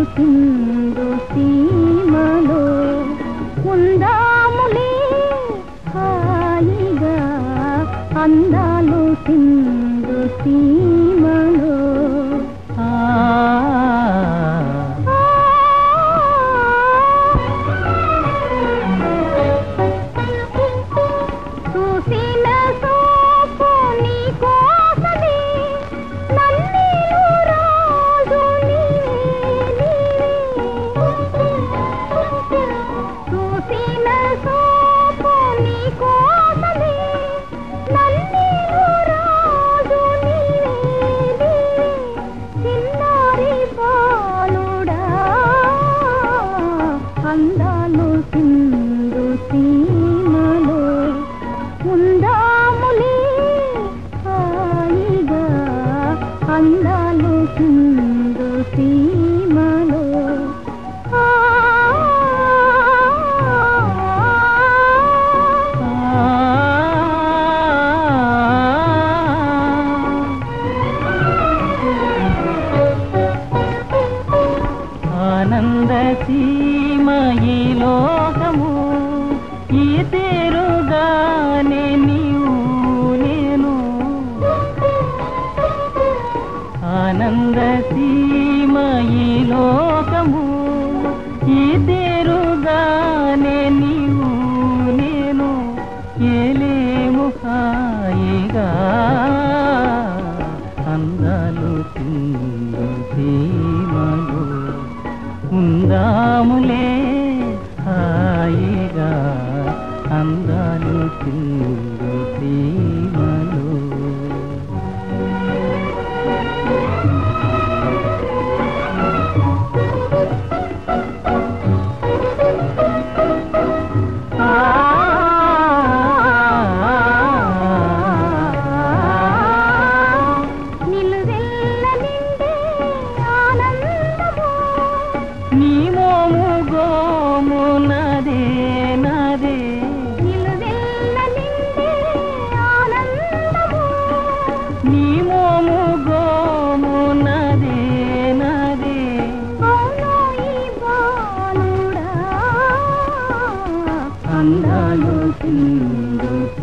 సింధు సీమలో ఉందాములే హాయిగా అందాలు సింధు సీమలో ఆ చూసిన సోపు నీ కోసమే నన్నీలు రాజు నీవే, నీవే. చూసిన సోపు నీ కోసమే నన్నీలు రాజు నీవే, నీవే. చిన్నారి బాలుడా అందాలు సింధు సీమలో ఉందాములే హాయిగా అందాలు సింధు సీమలో ఆ ఆనంద సీమ ఈ లోకము ఈ తీరుగానే నీవు నేను ఆనంద సీమ ఈ లోకము ఈ తీరుగానే నీవు నేను ఏలేము హాయిగా అందాలు సింధు సీమలు ఉందాములే హాయిగా అందాలు సింధు సీమలు నిలువెల్ల నిండే ఆనందము నీ మోము గోము నదే నదే నిలువెల్ల నిండే ఆనందము నీ మోము గోము నదే నదే అవును ఈ బాలుడా అందాలు సింధు